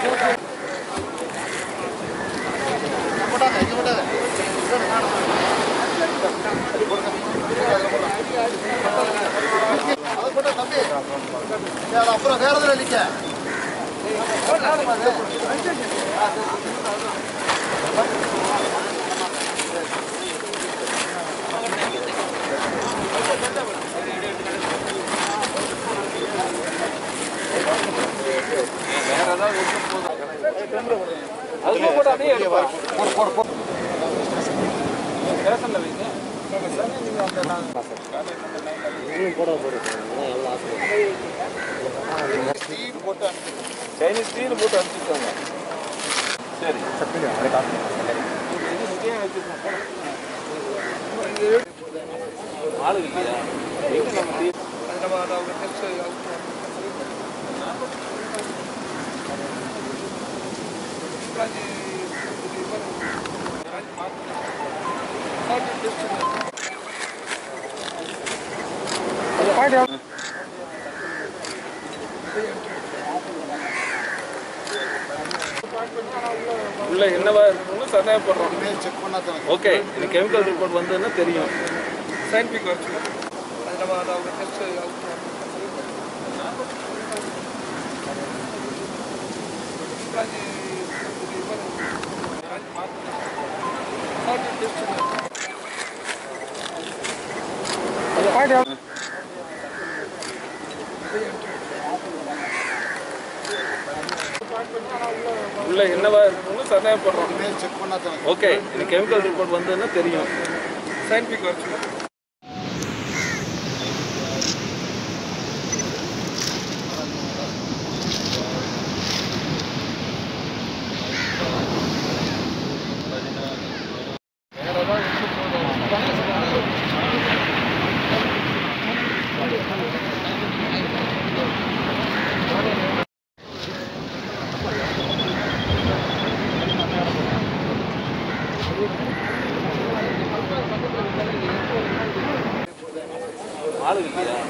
அப்புறம் வேற எதுல நிக்க அதுக்கும் கூட அப்படியே எடுப்பா ரேஷன்ல வைங்க சைனீஸ் டீல் போட்டு அனுப்பிச்சிருக்காங்க சரி இது இங்கேயே வச்சிருக்கோம். ஆளு இல்லையா எங்க நம்ம டீ உள்ள என்னவா இருக்குன்னு சந்தேகப்படுறோம் செக் பண்ணா தான் ஓகே இது கெமிக்கல் ரிப்போர்ட் வந்ததுன்னா தெரியும் சயின்டிஃபிக் வச்சு அது நம்ம அதை அவங்க டெஸ்ட் உள்ள என்னவா இருக்குன்னு சந்தேகப்படுறோம் செக் பண்ணா தான் ஓகே இது கெமிக்கல் ரிப்போர்ட் வந்ததுன்னா தெரியும் சயின்டிஃபிக் வச்சு ஆளு இல்லையா